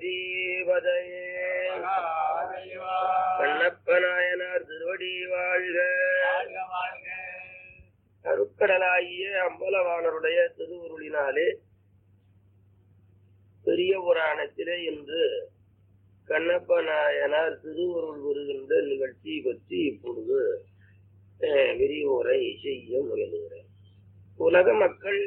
பார்வதீபதையே கண்ணப்ப நாயனார் திருவடி வாழ்க அருக்கடலாகிய அம்பலவாணருடைய திருவுருளினாலே பெரிய புராணத்திலே இன்று கண்ணப்ப நாயனார் திருவுருள் வருகின்ற நிகழ்ச்சி பற்றி இப்பொழுது அஹ், விரிவுரை செய்ய முயலுகிறேன் உலக மக்கள்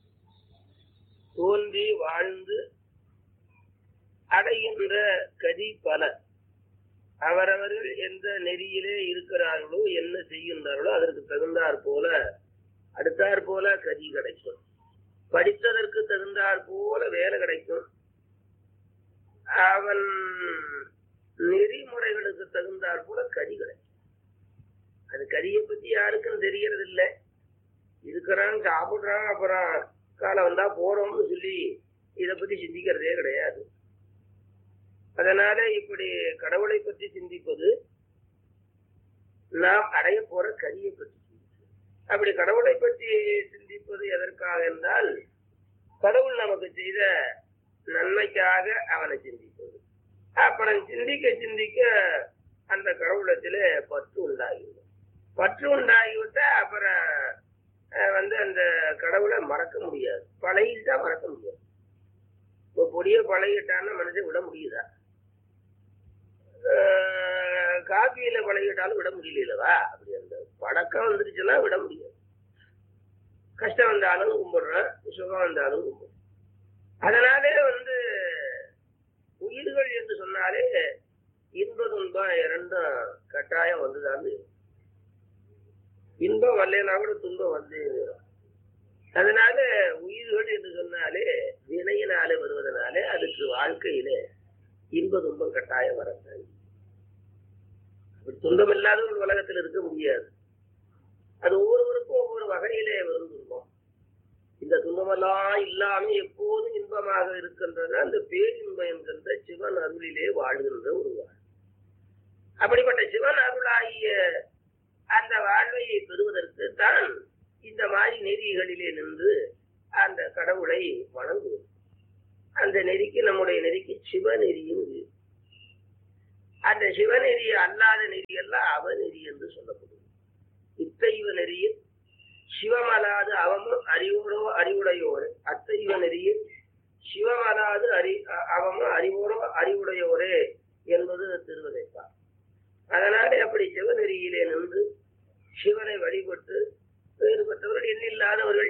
தோன்றி வாழ்ந்து அடைகின்ற கதி பல அவரவர்கள் எந்த நெறியிலே இருக்கிறார்களோ என்ன செய்கின்றார்களோ அதற்கு தகுந்தாற் போல அடுத்தாற் போல கதி கிடைக்கும் படித்ததற்கு தகுந்தாற் போல வேலை கிடைக்கும் அவன் நெறிமுறைகளுக்கு தகுந்தாற் போல கதி கிடைக்கும் அது கதியை பத்தி யாருக்கும் தெரியறது இல்லை இருக்கிறான் சாப்பிடுறான் அப்புறம் காலம் வந்தா போறோம்னு சொல்லி இதை பத்தி சிந்திக்கிறதே கிடையாது அதனால இப்படி கடவுளை பற்றி சிந்திப்பது நாம் அடைய போற கரியை பற்றி சிந்திப்பது. அப்படி கடவுளை பற்றி சிந்திப்பது எதற்காக என்றால் கடவுள் நமக்கு செய்த நன்மைக்காக அவனை சிந்திப்பது அப்புறம் சிந்திக்க சிந்திக்க அந்த கடவுளத்திலே பற்று உண்டாகிவிடும் பற்று உண்டாகிவிட்டா அப்புறம் அஹ், வந்து அந்த கடவுளை மறக்க முடியாது பழகிட்டா மறக்க முடியாது இப்போ பொடிய பழகிட்டான்னா மனுஷன் விட முடியுதா அஹ், காப்பியில பழகிட்டாலும் விட முடியலவா அப்படி அந்த பழக்கம் வந்துருச்சுன்னா விட முடியாது கஷ்டம் வந்தாலும் கும்பிடுறேன் சுகம் வந்தாலும் கும்பிடுறேன் அதனாலே வந்து உயிர்கள் என்று சொன்னாலே இன்ப துன்பம் இரண்டும் கட்டாயம் வந்துதான் இருக்கும். இன்பம் வரலைன்னா கூட துன்பம் வந்து அதனால உயிர்கள் என்று சொன்னாலே வினையினாலே வருவதனாலே அதுக்கு வாழ்க்கையிலே இன்ப துன்பம் கட்டாயம் வரத்தான் அப்படி துன்பம் இல்லாத ஒரு உலகத்தில் இருக்க முடியாது அது ஒவ்வொருவருக்கும் ஒவ்வொரு வகையிலே வரும் துன்பம் இந்த துன்பமெல்லாம் இல்லாம எப்போதும் இன்பமாக இருக்கின்றது அந்த பேரின்பம் என்கின்ற சிவன் அருளிலே வாழ்கின்ற ஒரு வாழ் அப்படிப்பட்ட சிவன் அருளாகிய அந்த வாழ்வை பெறுவதற்கு தான் இந்த மாதிரி நெறிகளிலே நின்று அந்த கடவுளை வணங்குவது அந்த நெறிக்கு நம்முடைய நெறிக்கு சிவநெறியும் இருக்கு. அந்த சிவநெறி அல்லாத நெறி எல்லாம் அவநெறி என்று சொல்லப்படுது இத்தைவ நெறியில் சிவமலாது அவமும் அறிவோரோ அறிவுடையோரு அத்தைவ நெறியில் சிவமலாது அறி அ- அவமும் அறிவோரோ அறிவுடையோரே என்பது திருவதைப்பார் அதனாலே அப்படி சிவநெறியிலே நின்று சிவனை வழிபட்டு வேறு பெற்றவர்கள் எண்ணில்லாதவர்கள்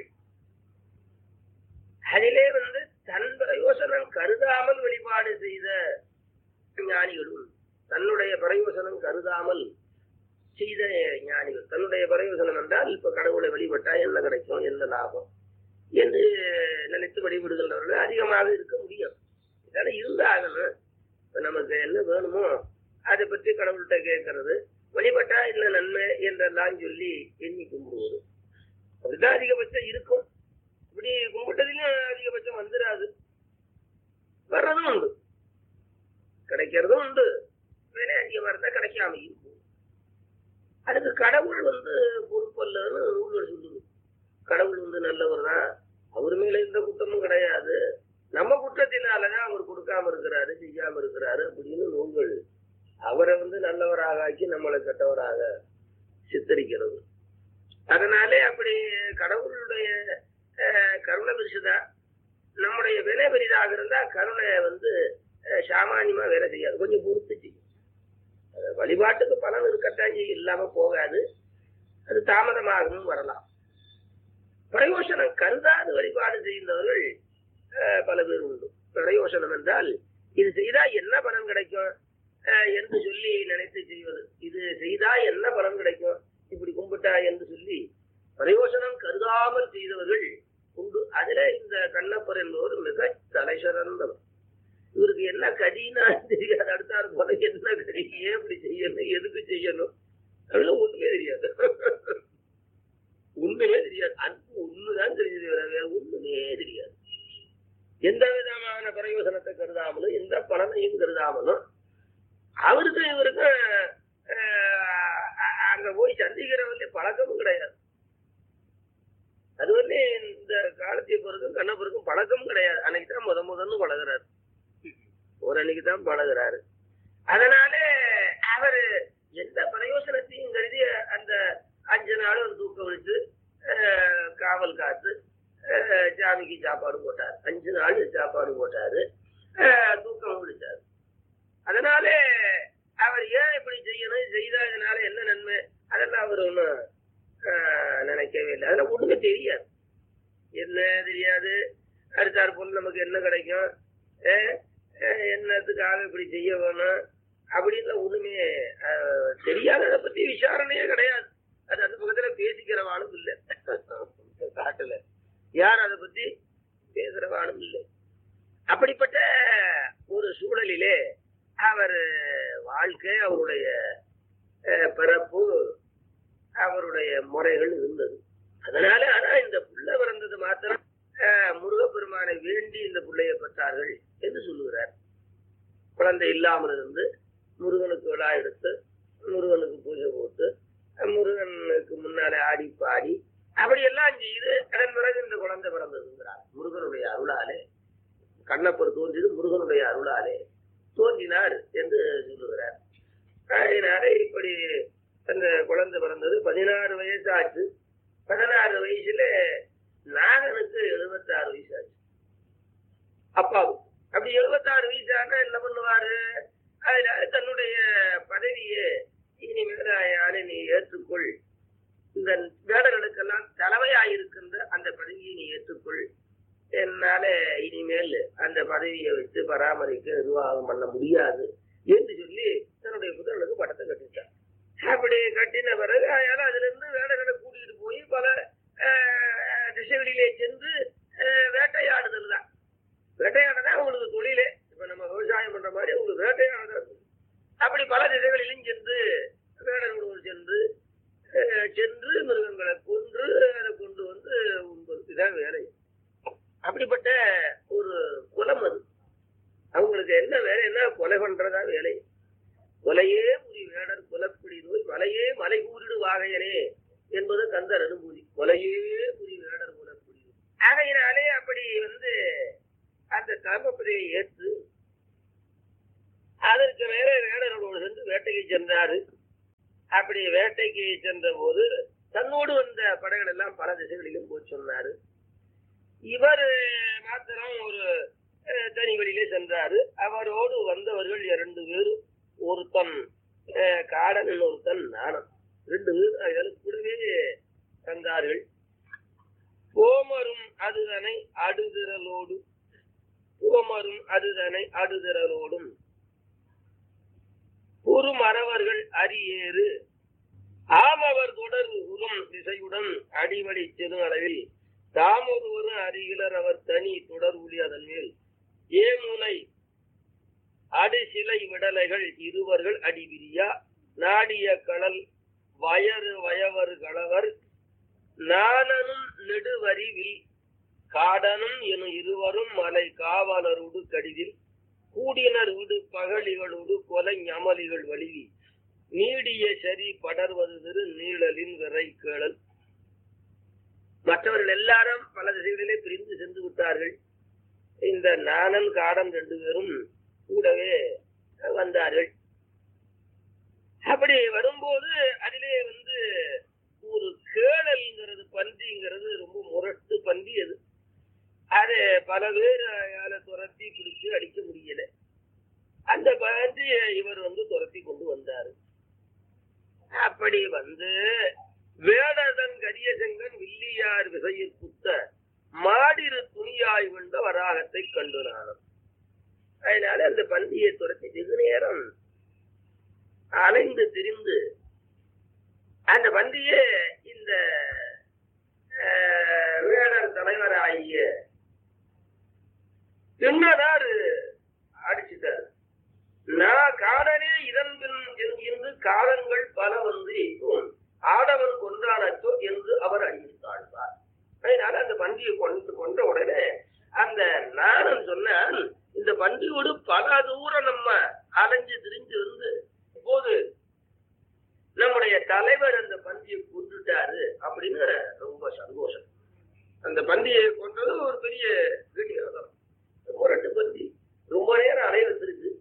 அதிலே வந்து தன் பிரயோசனம் கருதாமல் வழிபாடு செய்த ஞானிகளும் தன்னுடைய பிரயோசனம் கருதாமல் செய்த ஞானிகள் தன்னுடைய பிரயோசனம் என்றால் இப்ப கடவுளை வழிபட்டா என்ன கிடைக்கும் என்ன லாபம் என்று நினைத்து வழிபடுகின்றவர்கள் அதிகமாக இருக்க முடியும் இதெல்லாம் இருந்தாகணும் இப்ப நமக்கு என்ன வேணுமோ அதை பற்றி கடவுள்கிட்ட கேட்கறது வழிபட்டா என்ன நன்மை என்றெல்லாம் சொல்லி எண்ணி கும்பிடுவது அப்படிதான் அதிகபட்சம் இருக்கும் இப்படி கும்பிட்டதிலும் அதிகபட்சம் வந்துடாது வர்றதும் உண்டு கிடைக்கிறதும் உண்டு விலை அதிகமா இருந்தா கிடைக்காமையும் போகும். அதுக்கு கடவுள் வந்து பொறுப்பல்லன்னு நூல்கள் சொல்லுது கடவுள் வந்து நல்லவர் தான் அவர் மேல எந்த குற்றமும் கிடையாது நம்ம குற்றத்தினாலதான் அவர் கொடுக்காம இருக்கிறாரு செய்யாம இருக்கிறாரு அப்படின்னு நூல்கள் அவரை வந்து நல்லவராக ஆக்கி நம்மளை கெட்டவராக சித்தரிக்கிறது அதனாலே அப்படி கடவுளுடைய அஹ், கருணை பெருசுதான் நம்முடைய வினை பெரிதாக இருந்தா கருணை வந்து அஹ், சாமானியமா வேலை செய்யாது கொஞ்சம் பொறுத்து செய்யும் அது வழிபாட்டுக்கு பலன் இருக்கத்தான் செய்யும் இல்லாம போகாது அது தாமதமாகவும் வரலாம் பிரயோசனம் கருதாது வழிபாடு செய்கின்றவர்கள் அஹ், பல பேர் உண்டு பிரயோசனம் என்றால் இது செய்தா என்ன பலன் கிடைக்கும் அஹ், என்று சொல்லி நினைத்து செய்வது இது செய்தா என்ன பலன் கிடைக்கும் இப்படி கும்பிட்டா என்று சொல்லி பிரயோசனம் கருதாமல் செய்தவர்கள் உண்டு அதுல இந்த கண்ணப்பர் என்பவர் மிக தலை சிறந்தவர் இவருக்கு என்ன கதினா தெரியாது அடுத்தாரு போல என்ன கதி ஏன் இப்படி செய்யணும் எதுக்கு செய்யணும் அதெல்லாம் ஒண்ணுமே தெரியாது உண்மையே தெரியாது அன்பு ஒண்ணுதான் தெரியுது வேற வேற ஒண்ணுமே தெரியாது எந்த விதமான பிரயோசனத்தை கருதாமலும் எந்த பலனையும் கருதாமலும் அவருக்கு இவருக்கு அஹ், அ- அங்க போய் சந்திக்கிறவங்க பழக்கமும் கிடையாது அது வந்து இந்த காலத்திய பொருக்கும் கண்ணப்பருக்கும் பழக்கமும் கிடையாது அன்னைக்கு தான் முத முதன்னு பழகுறாரு ஒரு அன்னைக்கு தான் பழகுறாரு அதனால அவரு எந்த பிரயோசனத்தையும் கருதி அந்த அஞ்சு நாளும் தூக்கம் விழிச்சு அஹ், காவல் காத்து அஹ், சாமிக்கு சாப்பாடு போட்டார் அஞ்சு நாள் சாப்பாடு போட்டாரு அஹ், தூக்கம் விழிச்சாரு அதனால அவர் ஏன் இப்படி செய்யணும் செய்ததுனால என்ன நன்மை அதெல்லாம் அவர் ஒன்றும் நினைக்கவே இல்லை அதெல்லாம் ஒண்ணுமே தெரியாது என்ன தெரியாது அடுத்தார் பொண்ணு நமக்கு என்ன கிடைக்கும் அஹ், அஹ், என்னத்துக்காக இப்படி செய்ய வேணும் அப்படின்னு ஒண்ணுமே அஹ், தெரியாததை பத்தி விசாரணையே கிடையாது அது அந்த பக்கத்துல பேசிக்கிறவானும் இல்லை காட்டுல யார் அதை பத்தி பேசுறவானும் இல்லை அப்படிப்பட்ட ஒரு சூழலிலே அவர் வாழ்க்கை அவருடைய அஹ், பிறப்பு அவருடைய முறைகள் இருந்தது அதனால ஆனா இந்த புள்ள பிறந்தது மாத்திரம் அஹ், முருகப்பெருமானை வேண்டி இந்த பிள்ளையை பெற்றார்கள் என்று சொல்லுகிறார் குழந்தை இல்லாமல் இருந்து முருகனுக்கு விழா எடுத்து முருகனுக்கு பூஜை போட்டு முருகனுக்கு முன்னாலே ஆடி பாடி அப்படியெல்லாம் செய்து அதன் பிறகு இந்த குழந்தை பிறந்ததுங்கிறார் முருகனுடைய அருளாலே கண்ணப்பர் தோன்றியது முருகனுடைய அருளாலே தோன்றினார் என்று சொல்லுகிறார் அதனால இப்படி அந்த குழந்தை பிறந்தது பதினாறு வயசு ஆச்சு பதினாறு வயசுல நாகனுக்கு எழுபத்தாறு வயசு ஆச்சு அப்பாவுக்கு அப்படி எழுபத்தாறு வயசு ஆனா என்ன பண்ணுவாரு அதனால தன்னுடைய பதவியை இனிமேல் யானை நீ ஏற்றுக்கொள் இந்த வேடர்களுக்கெல்லாம் தலைமையாயிருக்கின்ற அந்த பதவியை நீ ஏற்றுக்கொள் என்னால இனிமேல் அந்த பதவியை வச்சு பராமரிக்க நிர்வாகம் பண்ண முடியாது என்று சொல்லி தன்னுடைய புதர்களுக்கு படத்தை கட்டிட்டார் அப்படி கட்டின பிறகு அதனால அதுல இருந்து வேடர்களை கூட்டிட்டு போய் பல அஹ், திசைகளிலே சென்று அஹ், வேட்டையாடுதல் தான் வேட்டையாடுதான் உங்களுக்கு தொழிலே இப்ப நம்ம விவசாயம் பண்ற மாதிரி உங்களுக்கு வேட்டையாடுதான் தொழில். அப்படி பல திசைகளிலும் சென்று வேடர்களோடு சென்று அஹ், சென்று மிருகங்களை கொன்று அதை கொண்டு வந்து உண்பது இதான் வேலை அப்படிப்பட்ட ஒரு குலம் அது அவங்களுக்கு என்ன வேலை என்ன கொலை பண்றதா வேலை கொலையே புரி வேடர் குலப்பிடி நோய் மலையே மலை கூறிடு வாகையனே என்பது கந்தர் அனுபூதி கொலையே புரி வேடர் குலப்பிடி நோய். ஆகையினாலே அப்படி வந்து அந்த கர்மப்பதியை ஏற்று அதற்கு மேல வேடர்களோடு சென்று வேட்டைக்கு சென்றாரு அப்படி வேட்டைக்கு சென்ற போது தன்னோடு வந்த படைகள் எல்லாம் பல திசைகளிலும் போய் சொன்னாரு இவர் மாத்திரம் ஒரு அஹ், தனி வழியிலே சென்றாரு அவரோடு வந்தவர்கள் இரண்டு பேர் ஒருத்தன் அஹ், காடன் ஒருத்தன் நாணம் ரெண்டு பேர் அதற்கு கூடவே தந்தார்கள் கோமரும் அதுதனை அடுதிரலோடு கோமரும் அதுதனை அடுதிரலோடும் குறுமறவர்கள் அரியேறு ஆமவர் தொடர் உறும் திசையுடன் அடிவழி செரும் அளவில் தாமொருவரும் அருகிலர் அவர் தனி தொடர் ஒளி அதன் மேல் ஏமுனை அடிசிலை விடலைகள் இருவர்கள் அடிவிரியா நாடிய கடல் வயறு வயவர் களவர் நாணனும் நெடுவரிவில் காடனும் எனும் இருவரும் மலை காவலருடு கடிதில் கூடினர் விடு பகலிகளோடு கொலை ஞமலிகள் வலிவி நீடிய சரி படர்வது திரு நீழலின் விரை கேளல் மற்றவர்கள் எல்லாரும் பல திசைகளிலே பிரிந்து சென்று விட்டார்கள் இந்த நாணன் காடன் ரெண்டு பேரும் கூடவே வந்தார்கள் அப்படி வரும்போது அதிலே வந்து ஒரு கேளல்ங்கிறது பன்றிங்கிறது ரொம்ப முரட்டு பன்றி அது அது பல பேர் அயால துரத்தி பிடிச்சு அடிக்க முடியல அந்த பன்றியை இவர் வந்து துரத்தி கொண்டு வந்தாரு அப்படி வந்து வேடதன் கரியசங்கன் வில்லியார் விசையில் குத்த மாடிரு துணியாய் கொண்ட வராகத்தை கண்டு நானும் அதனால அந்த பந்தியை துரத்தி வெகு நேரம் அலைந்து திரிந்து அந்த பந்தியே இந்த அஹ், வேடர் தலைவராகிய பின்னதார் அடிச்சுட்டார் நான் காடனே இதன் பின் என்று காலங்கள் பல வந்து எய்தும் ஆடவன் கொன்றானச்சோ என்று அவர் அறிவித்தாழ்வார் அதனால அந்த பன்றியை கொண்டு கொண்ட உடனே அந்த நானும் சொன்னான் இந்த பன்றியோடு பல தூரம் நம்ம அலைஞ்சு திரிஞ்சு வந்து இப்போது நம்முடைய தலைவர் அந்த பன்றியை கொண்டுட்டாரு அப்படின்னு ரொம்ப சந்தோஷம் அந்த பன்றியை கொன்றது ஒரு பெரிய வீடியோ முரட்டு பன்றி ரொம்ப நேரம் அலைய வச்சிருக்கு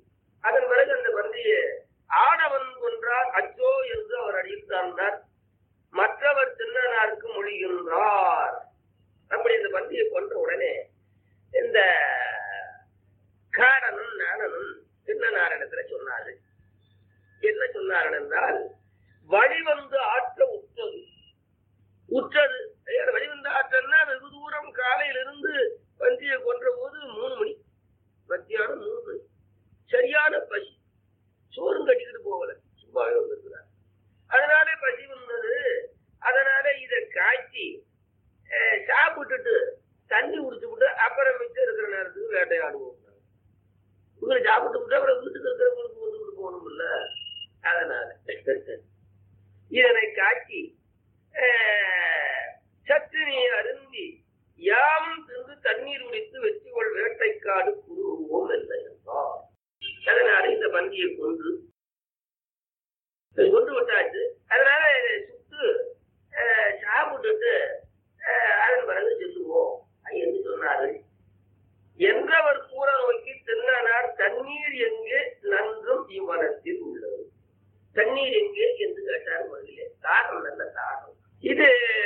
இடத்துல சொன்னாரு என்ன சொன்னார்கள் என்றால் வழிவந்து ஆற்ற உற்றது உற்றது ஐயா, வழிவந்து ஆற்றல்னா வெகு தூரம் காலையிலிருந்து வந்தியை கொன்ற போது மூணு மணி மத்தியானம் மூணு மணி சரியான பசி சோறும் கட்டிக்கிட்டு போகல சும்மாவே வந்திருக்கிறார் அதனாலே பசி வந்தது அதனால இதை காய்ச்சி அஹ், சாப்பிட்டுட்டு தண்ணி குடிச்சு விட்டு அப்புறம் மிச்சம் இருக்கிற நேரத்துக்கு வேட்டையாடுவோம் இவங்களை சாப்பிட்டு விட்டு அப்புறம் வீட்டுக்கு இருக்கிறவங்களுக்கு கொண்டு விட்டு போகணும்ல அதனால இதனை காய்ச்சி அஹ், சற்று நீ அருந்தி யாம் தின்று தண்ணீர் குடித்து வெற்றிகொள் வேட்டைக்காடு குருகுவோம் இல்லை என்றார் அதனால இந்த பந்தியை கொண்டு கொண்டு விட்டாச்சு அதனால இதை சுட்டு அஹ், சாப்பிட்டுட்டு அஹ், அதன் பிறகு செல்லுவோம் என்று சொன்னாரு என்றவர் கூற நோக்கி தென்னானார் தண்ணீர் எங்கே நன்றும் இவ்வனத்தில் உள்ளது தண்ணீர் எங்கே என்று கேட்டார் முதலிலே தாகம் நல்ல தாகம் இது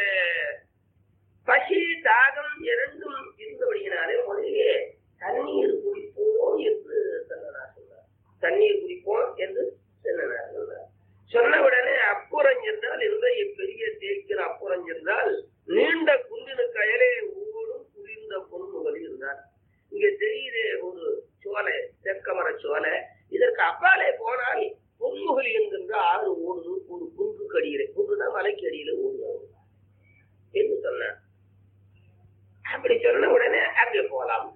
பசி தாகம் இரண்டும் இருந்தபடியினாலே முதலிலே தண்ணீர் குடிப்போம் என்று தென்னனார் சொன்னார் தண்ணீர் குடிப்போம் என்று தென்னனார் சொன்னார் சொன்ன உடனே அப்புறம் என்றால் இருந்த பெரிய தேய்க்கிற அப்புறம் என்றால் நீண்ட குந்தினு கயலே ஓடும் குளிர்ந்த பொன்முகல் இருந்தார் இங்க தெரியுது ஒரு சோலை தெற்கமர சோலை இதற்கு அப்பாலே போனால் பொன்முகல் என்கின்ற ஆறு ஓடுது ஒரு குன்றுக்கு அடியிலே குன்றுனா மலைக்கு அடியில ஓடுது என்று சொன்னார் அப்படி சொன்ன உடனே அங்கே போலாம்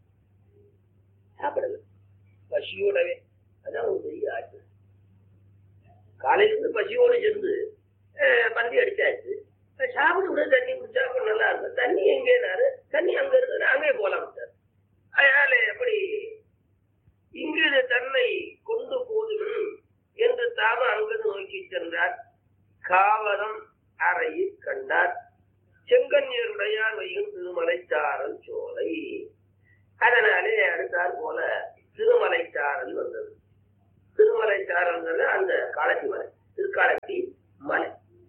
சாப்பிடல பசியோடவே அதான் ஒரு பெரிய ஆச்சு காலையிலிருந்து பசியோடு சென்று அஹ், பந்தி அடிச்சாச்சு சாப்பிட விட தண்ணி குடிச்சா கொஞ்சம் நல்லா இருக்கும் தண்ணி எங்கேனாரு தண்ணி அங்க இருக்குன்னா அங்கே போலாம் சார் அதனால எப்படி இங்கு தன்னை கொண்டு போதும் என்று தாம அங்கது நோக்கி சென்றார் காவலம் அறையில் கண்டார் செங்கன்யருடையார் வைகும் திருமலைச்சாரல் சோலை அதனாலே அடுத்தார் போல திருமலைச்சாரல் வந்தது திருமலைச்சாரல்ங்கிறது அந்த காலத்தி மலை திருக்காலத்தி மலை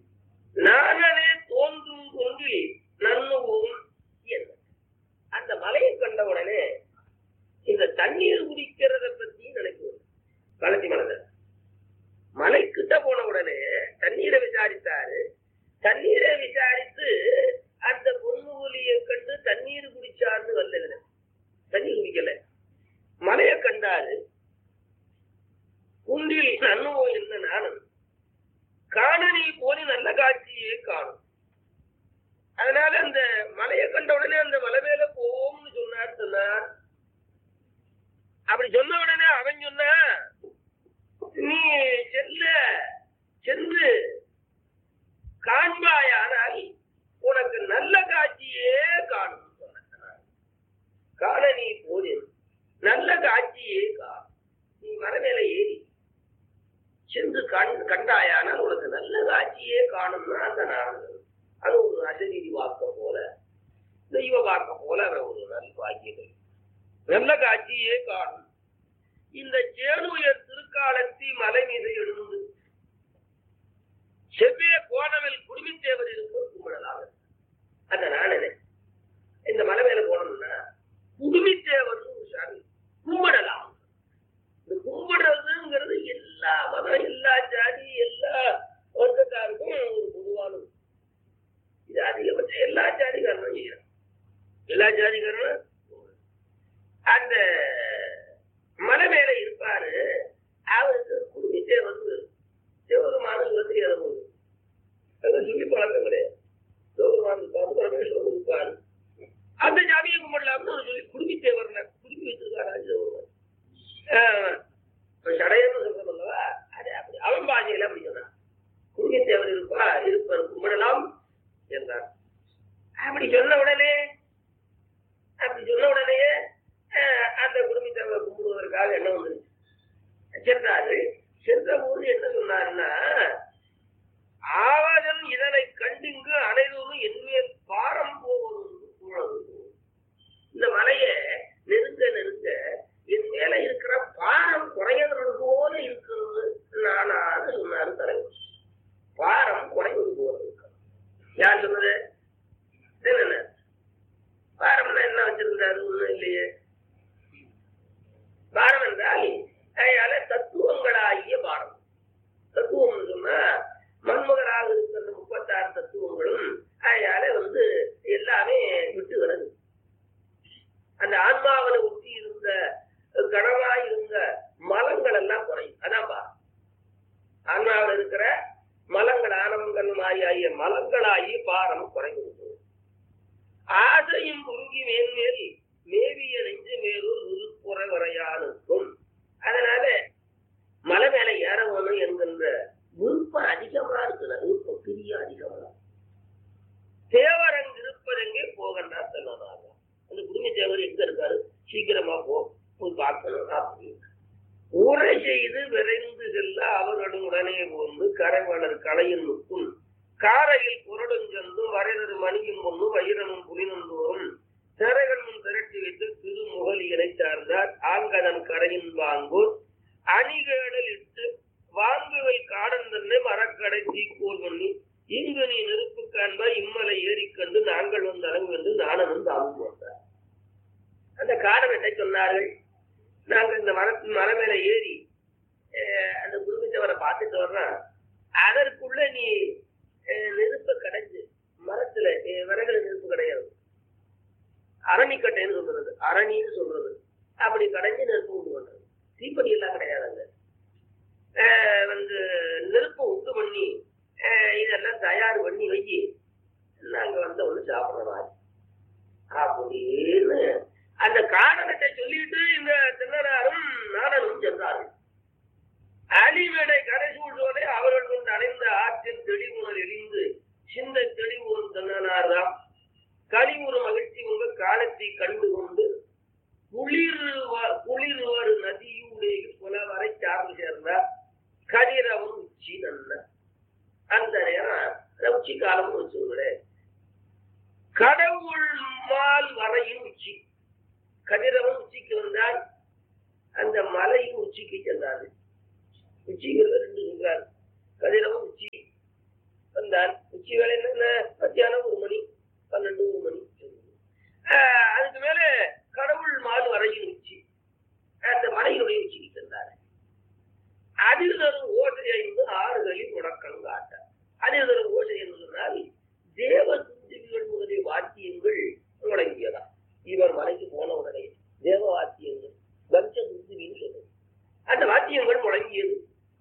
நானே தோன்றும் கொன்றில் நன்னுவோம் என்ன அந்த மலையை கண்ட உடனே இந்த தண்ணீர் குடிக்கிறத பத்தி நினைக்கும் காலத்தி மலை மலை கிட்ட போன உடனே தண்ணீரை விசாரித்தாரு தண்ணீரை விசாரித்து அந்த பொன்முகலியை கண்டு தண்ணீர் குடிச்சார்னு வரல தண்ணீர் குடிக்கல மலையை கண்டாரு குன்றில் நன்னுவோம் என்ன நானும் காணனில் போனி நல்ல காட்சியே காணும் அதனால அந்த மலையை கண்ட உடனே அந்த மலை மேல போவோம்னு சொன்னார் சொன்னார் அப்படி சொன்ன உடனே அவன் சொன்னா நீ செல்ல சென்று காண்பாயானால் உனக்கு நல்ல காட்சியே காணும் சொன்னார். காண நீ போதில் நல்ல காட்சியே காணும் நீ மலை மேல ஏறி சென்று கண் கண்டாயானால் உனக்கு நல்ல காட்சியே காணும்னா அந்த நாடுகள் அது ஒரு அசரீதி வாக்க போல தெய்வ வாக்க போல அவன் ஒரு நல்ல வாக்கியங்கள் நல்ல காட்சியே காணும் இந்த சேனுயர் திருக்காலத்தி மலை மீது எழுந்து செவ்விய கோணவில் குடுமித்தேவர் இருக்க கும்பிடலாம் அந்த நானே இந்த மலை மேல போனோம்னா குடுமித்தேவர் ஒரு சாமி கும்பிடலாம் இந்த கும்பிடுறதுங்கிறது எல்லா மதம் எல்லா ஜாதி எல்லா வர்க்கத்தாருக்கும் ஒரு பொதுவானது இது அதிகபட்சம் எல்லா ஜாதிகாரனும் செய்யறான் எல்லா ஜாதிகாரனும் அந்த மலை மேல இருப்பாரு அவருக்கு குடும்பத்தே வந்து சிவபெருமான சுரத்தை இறங்குது அதை சொல்லி பழக்கம் கிடையாது சிவபெருமான இருப்பாரு பரமேஸ்வரன் இருப்பாரு அந்த ஜாதியை கும்பிடலாம்னு ஒரு சொல்லி குடும்பித்தேவர் குடும்பி வச்சிருக்காரா சிவபெருமான் ஆஹ் இப்ப சடையன்னு சொல்றோம் அல்லவா அது அப்படி அவன் பாஜையில அப்படி சொன்னான் குடும்பத்தேவர் இருப்பா இருப்பார் கும்பிடலாம் என்றார் அப்படி சொன்ன உடனே அப்படி மலங்களாகி பாரம் குறைந்து ஆசையும் பொங்கி மேன்மேல் மேவிய நெஞ்சு மேலூர் விருப்புற வரையானுக்கும் அதனால மலை மேல ஏற வேணும் என்கின்ற விருப்பம் அதிகமா இருக்குது விருப்பம் பிரிய அதிகமா தேவரங்கு இருப்பதெங்கே போகண்டா சொன்னதாக அந்த குடும்ப தேவர் எங்க இருக்காரு சீக்கிரமா போ போய் பார்க்கணும் அப்படின்னு ஊரை செய்து விரைந்து செல்ல அவர்களும் உடனே போந்து கரைவளர் கலையின் முக்கும் காரையில் புரடுஞ்சென்றும் வரைதரு மணியும் ஒன்று வைரமும் புலினந்தோறும் திரைகள் முன் திரட்டி வைத்து திருமுகலியனை சார்ந்தார் ஆங்கதன் கரையின் வாங்கூர் அணிகேடல் இட்டு வாங்குவை காடன் தன்னை மரக்கடை தீக்கோல் பண்ணி இங்கு நீ நெருப்பு காண்பா இம்மலை ஏறிக்கண்டு நாங்கள் வந்து அரங்கு என்று நானும் தாமும் வந்தார் அந்த காடன் என்ன சொன்னார்கள் நாங்கள் இந்த மரத்தின் மலை மேல ஏறி அஹ், அந்த குருமித்தவரை பார்த்துட்டு வர்றோம் அதற்குள்ள நீ அஹ், நெருப்பை கடைஞ்சு மரத்துல அஹ், விறகுல நெருப்பு கிடையாது அரணிக்கட்டைன்னு சொல்றது அரணின்னு சொல்றது அப்படி கடைஞ்சு நெருப்பு உண்டு பண்றது தீப்பெட்டி எல்லாம் கிடையாதுங்க அஹ், வந்து நெருப்பை உண்டு பண்ணி அஹ், இதெல்லாம் தயார் பண்ணி வை நாங்க வந்த ஒண்ணு சாப்பிடுற மாதிரி அப்படின்னு அந்த காரணத்தை சொல்லிட்டு இந்த திண்ணறாரும் நாடனும் சென்றார்கள் அலிமேடை கரைசூழ்வதை அவர்கள் கொண்டு அடைந்த ஆற்றின் தெளிவுணர் எரிந்து சிந்த தெளிவுறும் தன்னனார்தாம் கழிவுறு மகிழ்ச்சி உங்க காலத்தை கண்டு கொண்டு குளிர் குளிர்வர் நதியுடைய புலவரை சார்ந்து சேர்ந்தார் கதிரவன் உச்சி நல்ல அந்த நேரம் அந்த உச்சி காலம்னு வச்சுங்களேன் கடவுள் மால் வரையின் உச்சி கதிரவன் உச்சிக்கு வந்தால் அந்த மலையின் உச்சிக்கு சென்றாரு உச்சிங்கிறது ரெண்டு சொல்றாரு கதிரவன் உச்சி வந்தான் உச்சி வேலை என்ன மத்தியானம் ஒரு மணி பன்னெண்டு ஒரு மணி ஆஹ் அதுக்கு மேல கடவுள் மால் வரையின் உச்சி அந்த மலையினுடைய உச்சிக்கு சென்றாரு அதில் தரும் ஓசை ஐந்து ஆறுகளில் முடக்கம் காட்ட அதில் தரும் ஓசை என்று சொன்னால் தேவ துஞ்சுகள் முதலிய வாத்தியங்கள் முடங்கியதா இவர் மலைக்கு போன உடனே தேவ வாத்தியங்கள் பஞ்ச துந்துவின்னு சொல்றது அந்த வாத்தியங்கள் முழங்கியது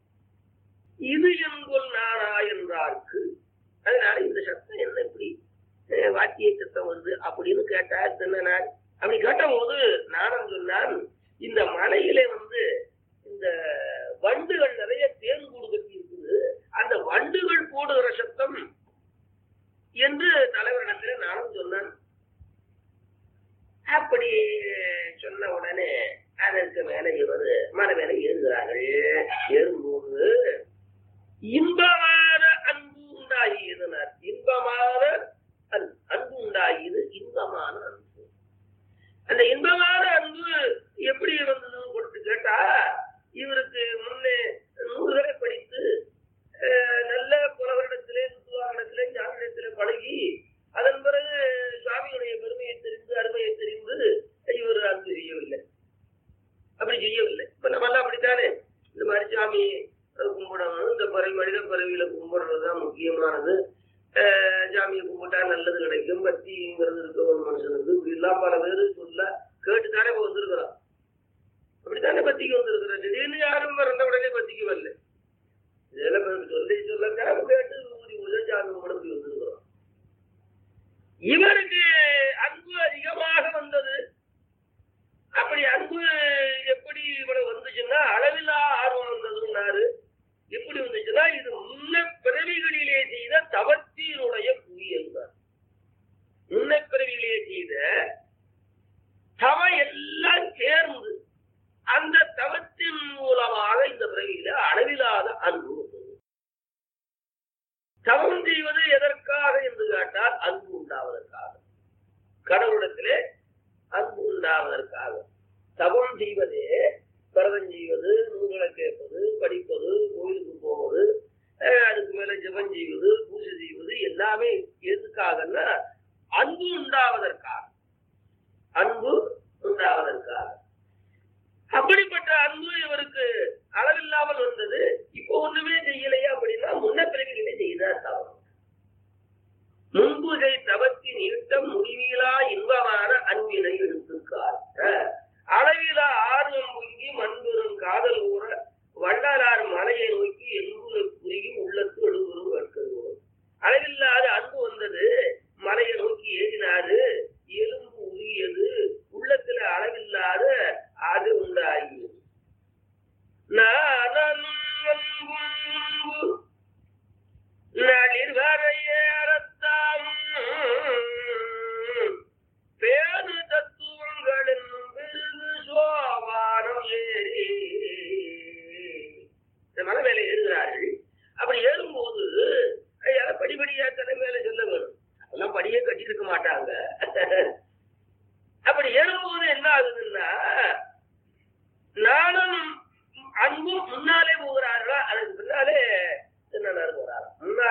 இது என்கொள் நானா என்றார்க்கு அதனால இந்த சத்தம் என்ன இப்படி அஹ், வாத்திய சத்தம் வருது அப்படின்னு கேட்டா என்ன அப்படி கேட்ட போது நானும் சொன்னான் இந்த மலையிலே வந்து இந்த வண்டுகள் நிறைய தேன் கூடு கட்டி இருக்குது அந்த வண்டுகள் போடுகிற சத்தம் என்று தலைவரிடத்துல நானும் சொன்னான் அப்படி சொன்ன உடனே அதற்கு மேல இவர் மலை மேல ஏறுகிறார்கள் ஏறும்போது இன்பமான அன்பு உண்டாகியதுனார் இன்பமான அன்பு அன்பு உண்டாகியது இன்பமான அன்பு அந்த இன்பமான அன்பு எப்படி வந்ததுன்னு கொடுத்து கேட்டா இவருக்கு முன்னே நூல்களை படித்து அஹ், நல்ல புலவரிடத்திலே சுத்துவாரிடத்திலே ஞானிடத்திலே பழகி அதன் பிறகு சுவாமியுடைய பெருமையை தெரிந்து அருமையை தெரிந்து இவர் அன்பு செய்யவில்லை அப்படி செய்யவில்லை இப்ப நம்ம எல்லாம் அப்படித்தானே இந்த மாதிரி சாமி அஹ், கும்பிடணும் இந்த பிறவி மனித பிறவியில கும்பிடுறதுதான் முக்கியமானது அஹ், சாமியை கும்பிட்டா நல்லது கிடைக்கும் பக்திங்கிறது இருக்க ஒரு மனுஷனுக்கு இப்படி எல்லாம் பல பேர் சொல்ல கேட்டுத்தானே இப்ப வந்திருக்கிறோம் அப்படித்தானே பத்திக்கு வந்திருக்கிறோம் திடீர்னு யாரும் பிறந்த உடனே பத்திக்கு வரல இதெல்லாம் பேர் சொல்லி சொல்ல கேட்டு ஊதி ஊதி சாமி கும்பிட இப்படி வந்திருக்கிறோம் இவருக்கு அன்பு அதிகமாக வந்தது அப்படி அன்பு எப்படி இவ்வளவு வந்துச்சுன்னா அளவில்லா ஆர்வம் வந்ததுன்னாரு எப்படி வந்துச்சுன்னா இது முன்ன பிறவிகளிலே செய்த தவத்தினுடைய கூலி என்றார் முன்ன பிறவிகளிலே செய்த தவ எல்லாம் சேர்ந்து அந்த தவத்தின் மூலமாக இந்த பிறவியில அளவில்லாத அன்பு வந்தது தவம் செய்வது எதற்காக என்று கேட்டால் அன்பு உண்டாவதற்காக கடவுளிடத்திலே அன்பு உண்டாவதற்காக தவம் செய்வதே விரதம் செய்வது நூல்களை கேட்பது படிப்பது கோயிலுக்கு போவது அஹ் அதுக்கு மேல ஜெபம் செய்வது பூஜை செய்வது எல்லாமே எதுக்காகன்னா அன்பு உண்டாவதற்காக அன்பு உண்டாவதற்காக அப்படிப்பட்ட அன்பு இவருக்கு அளவில்லாமல் வந்தது இப்போ ஒண்ணுமே செய்யலையா அப்படின்னா முன்ன பிறவிகளே செய்தார் தவறு முன்புகை தவத்தின் ஈட்டம் முடிவிலா இன்பமான அன்பினை எடுத்து காட்ட அளவிலா ஆர்வம் பொங்கி மண்பெரும் காதல் ஊற வள்ளலார் மலையை நோக்கி என்புல குறுகி உள்ளத்து எழுபுறும் கற்கருவோம் அளவில்லா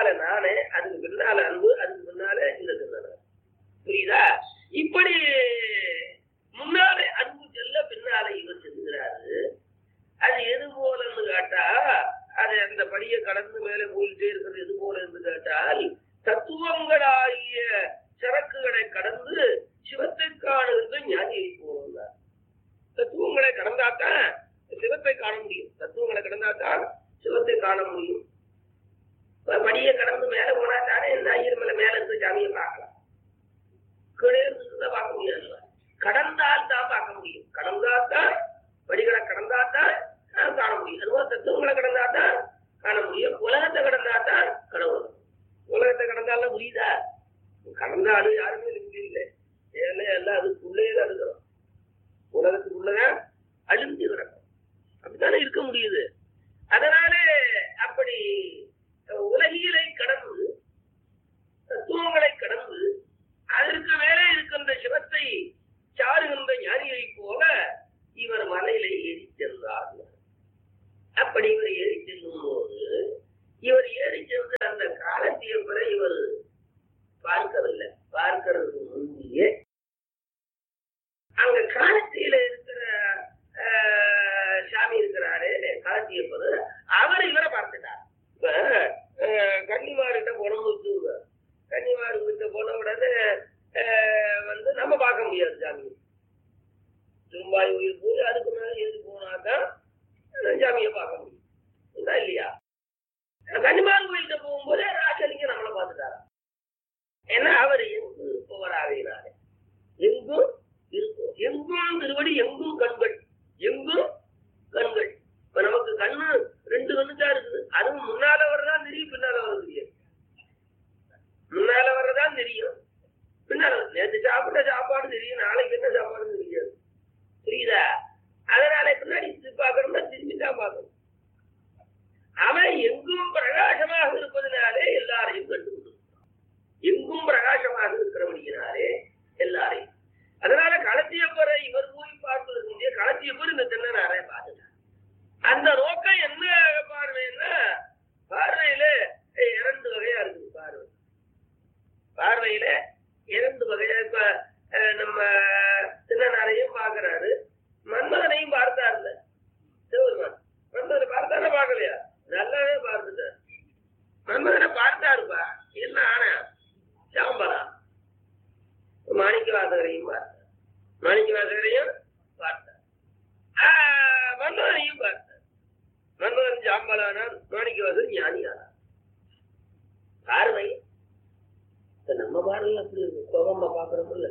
பின்னால நானே அதுக்கு பின்னால அன்பு அதுக்கு பின்னால இந்த திருநனார் புரியுதா இப்படி முன்னாலே அன்பு செல்ல பின்னாலே இவர் செல்கிறாரு அது எது போலன்னு கேட்டா அது அந்த படியை கடந்து மேலே போயிட்டே இருக்கிறது எது போல என்று கேட்டால் தத்துவங்களாகிய சரக்குகளை கடந்து சிவத்தை காணுகின்ற ஞானியை போகிறார் தத்துவங்களை கடந்தாத்தான் சிவத்தை காண முடியும் தத்துவங்களை கடந்தாத்தான் சிவத்தை காண முடியும் இப்ப படியை கடந்து மேல போனா தானே இந்த ஐயர் மேல மேல இருந்து சாமியை பார்க்கலாம் கீழே இருந்து பார்க்க முடியாது கடந்தால் தான் பார்க்க முடியும் கடந்தால் தான் படிகளை கடந்தால் தான் நாம் காண முடியும் அதுபோல தத்துவங்களை கடந்தா தான் காண முடியும் உலகத்தை கடந்தா தான் கடவுள் உலகத்தை கடந்தாலும் புரியுதா கடந்தாலும் யாருமே நிம்மதி இல்லை ஏன்னா எல்லாம் அதுக்குள்ளே தான் இருக்கிறோம் உலகத்துக்குள்ளதான் அழிஞ்சு கிடக்கும் அப்படித்தானே இருக்க முடியுது அதனாலே அப்படி உலகியலை கடந்து தத்துவங்களை கடந்து அதற்கு மேலே இருக்கின்ற சிவத்தை சாருகின்ற ஞானியை போல இவர் மலையில ஏறி சென்றார் அப்படி இவர் ஏறி செல்லும் போது இவர் ஏறி சென்ற அந்த காலத்திய பிற இவர் பார்க்கவில்லை பார்க்கிறதுக்கு முந்தையே அங்க காலத்தியில இருக்கிற ஆஹ், சாமி இருக்கிறாரு காலத்தியப்பது அவர் இவரை பார்த்துட்டார் இப்ப ஆஹ், கன்னிமார்கிட்ட போனோம்னு வச்சுக்கோங்க கன்னிமார் கிட்ட போன உடனே ஆஹ், வந்து நம்ம பார்க்க முடியாது சாமி திரும்பாய் உயிர் போய் அதுக்கு மேல ஏறி போனாதான் சாமியை பார்க்க முடியும் உண்டா இல்லையா கன்னிமார் கோயில்கிட்ட போகும்போது ராசலிங்க நம்மளை பார்த்துட்டாரா ஏன்னா அவர் எங்கு இருப்பவராகினாரு எங்கும் இருக்கும் எங்கும் திருவடி எங்கும் கண்கள் எங்கும் கண்கள் இப்ப நமக்கு கண்ணு ரெண்டு கண்ணு தான் இருக்குது அதுவும் முன்னால வர்றதான் தெரியும் பின்னால வர தெரியாது முன்னால வர்றதான் தெரியும் பின்னால நேற்று சாப்பிட்ட சாப்பாடு தெரியும் நாளைக்கு என்ன சாப்பாடுன்னு தெரியாது புரியுதா அதனால பின்னாடி பார்க்கணும்னா திரும்பி தான் பார்க்கணும் அவன் எங்கும் பிரகாசமாக இருப்பதனாலே எல்லாரையும் கண்டுபிடிக்கும் எங்கும் பிரகாசமாக இருக்கிறபடியினாலே எல்லாரையும் அதனால களத்தியப்பரை இவர் போய் பார்ப்பதற்கு முந்தைய களத்தியப்பர் இந்த தென்னனாரை பார்த்துட்டார் அந்த நோக்கம் என்ன பார்வைன்னா பார்வையில இரண்டு வகையா இருக்குது பார்வை பார்வையில இரண்டு வகையா இப்ப அஹ், நம்ம சின்னனாரையும் பார்க்கறாரு மன்மதனையும் பார்த்தாருல சிவபெருமான் மன்மதனை பார்த்தாரா பார்க்கலையா நல்லாவே பார்த்துட்டார் மன்மதனை பார்த்தாருப்பா என்ன ஆனா சாம்பரா மாணிக்க வாசகரையும் பார்த்தார் மாணிக்க வாசகரையும் பார்த்தார் ஆஹ், மன்மதனையும் பார்த்தார் மன்மதன் சாம்பலானான் மாணிக்க வாசகர் ஞானியானார் பார்வை இப்ப நம்ம பார்வை அப்படி இருக்கு கோபமா பாக்குறோம்ல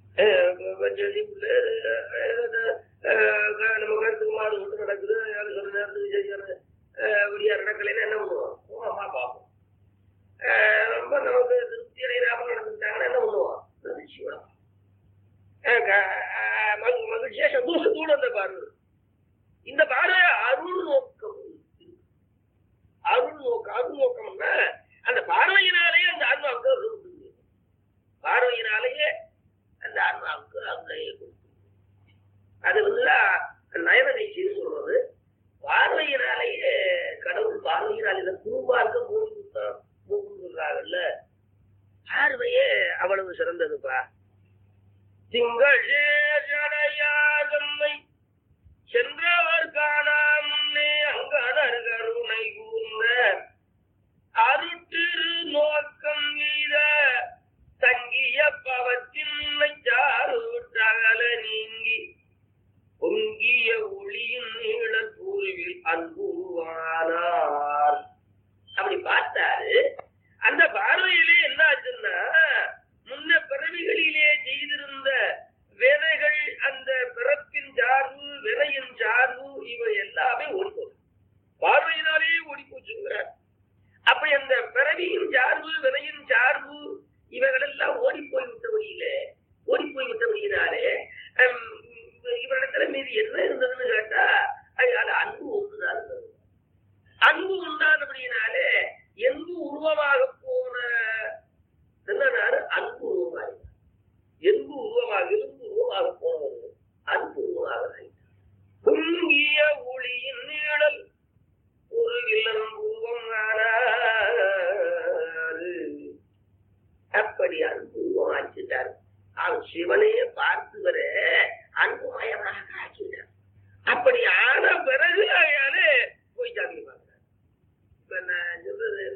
நம்ம கருத்துக்கு மாடு விட்டு நடக்குது யாரும் சொல்ற நேரத்துக்கு விஜய் விடியா நடக்கலைன்னா என்ன பண்ணுவோம் கோபமா பார்ப்போம் அஹ் ரொம்ப நமக்கு திருப்தி அடைகிறாம நடந்துட்டாங்கன்னா என்ன பண்ணுவோம் மகிழ்ச்சியோட அஹ் க- அஹ் மகி- மகிழ்ச்சியா சந்தோஷத்தோடு அந்த பார்வை இந்த பார்வை அருள் நோக்கம் அருள் நோக்கம் அருள் நோக்கம்னா அந்த பார்வையினாலேயே அந்த ஆன்மாவுக்கு அருள் கொடுக்குது பார்வையினாலேயே அந்த ஆன்மாவுக்கு அருளையே கொடுக்குது அது வந்து நயன நிகழ்ச்சின்னு சொல்றது பார்வையினாலேயே கடவுள் பார்வையினாலே இந்த குரு பார்க்க மூணு புத்தகம் மூணு சொல்றாங்கல்ல பார்வையே அவ்வளவு சிறந்ததுப்பா திங்கள் சேஷடையாதம்மை சென்றவர் காணாம் முன்னே அங்கணர் கருணை கூர்ந்த அருட்டிரு நோக்கம் மீத தங்கிய பவத்தின்மை சாருட்டகல நீங்கி பொங்கிய ஒளியின் நீழல் பூர்வில் அன்புவானார் அப்படி பார்த்தாரு அந்த பார்வையிலே என்ன ஆச்சுன்னா முன்ன பிறவிகளிலே செய்திருந்த வினைகள் அந்த பிறப்பின் சார்பு வினையின் சார்பு இவை எல்லாமே ஓடிப்போகுது பார்வையினாலேயே ஓடி போச்சுங்கிறார் அப்படி அந்த பிறவியின் சார்பு வினையின் சார்பு இவைகள் எல்லாம் ஓடி போய் விட்டபடியிலே ஓடி போய் விட்டபடியினாலே ஹம், இவரிடத்துல மீது என்ன இருந்ததுன்னு கேட்டா அது அது அன்பு ஒன்றுதான் இருந்தது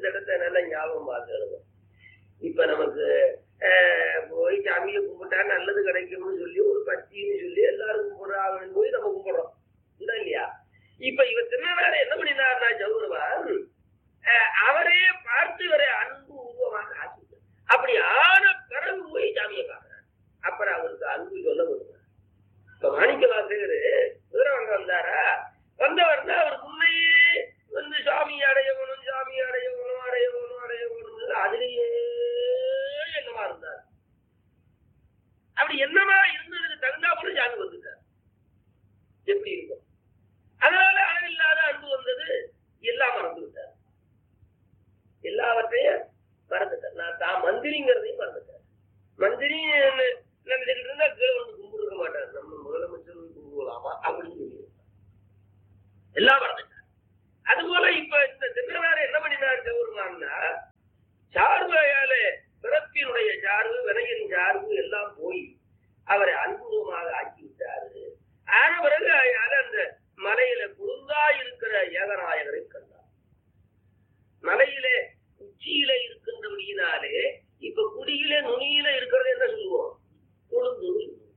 இடத்த நல்லா ஞாபகம் பார்த்துக்கணும் இப்ப நமக்கு ஆஹ், போய் சாமியை கும்பிட்டா நல்லது கிடைக்கும்னு சொல்லி ஒரு பச்சின்னு சொல்லி எல்லாரும் கும்பிடுறாங்கன்னு போய் நம்ம கும்பிடுறோம் இல்ல இல்லையா இப்ப இவர் திருநாடு என்ன பண்ணினார்னா ஜவுருவான் அவரே பார்த்து இவரை அன்பு உருவமாக ஆக்கிட்டார் அப்படி ஆன பிறகு போய் சாமியை பார்க்கிறார் அப்புறம் அவருக்கு அன்பு சொல்ல வருவார் இப்ப மாணிக்க வாசகர் வீரவங்க வந்தாரா வந்தவர் தான் அவருக்கு உண்மையே வந்து சாமி அடையவனும் சாமி அடையவனும் அடையவனும் அடையவனும் அதுலயே என்னமா இருந்தார் அப்படி என்னமா இருந்ததுக்கு தகுந்தா போல சாமி வந்துட்டார் எப்படி இருக்கும் அதனால அளவில்லாத அன்பு வந்தது எல்லாம் மறந்து விட்டார் எல்லாவற்றையும் மறந்துட்டார் நான் தான் மந்திரிங்கிறதையும் மறந்துட்டார் மந்திரி நினைச்சுக்கிட்டு இருந்தா கீழே வந்து கும்பிடுக்க மாட்டார் நம்ம முதலமைச்சர் வந்து கும்பிடலாமா அப்படின்னு சொல்லி எல்லாம் மறந்துட்டார் அதுபோல இப்ப இந்த திருநாடு என்ன பண்ணினார் கௌரவான்னா சார்பையால பிறப்பினுடைய சார்பு வினையின் சார்பு எல்லாம் போய் அவரை அன்புருவமாக ஆக்கி விட்டாரு ஆன பிறகு அயால அந்த மலையில குழுந்தா இருக்கிற ஏகநாயகரை கண்டார் மலையிலே உச்சியில இருக்கின்றபடியினாலே இப்ப குடியில நுனியில இருக்கிறது என்ன சொல்லுவோம் கொழுந்து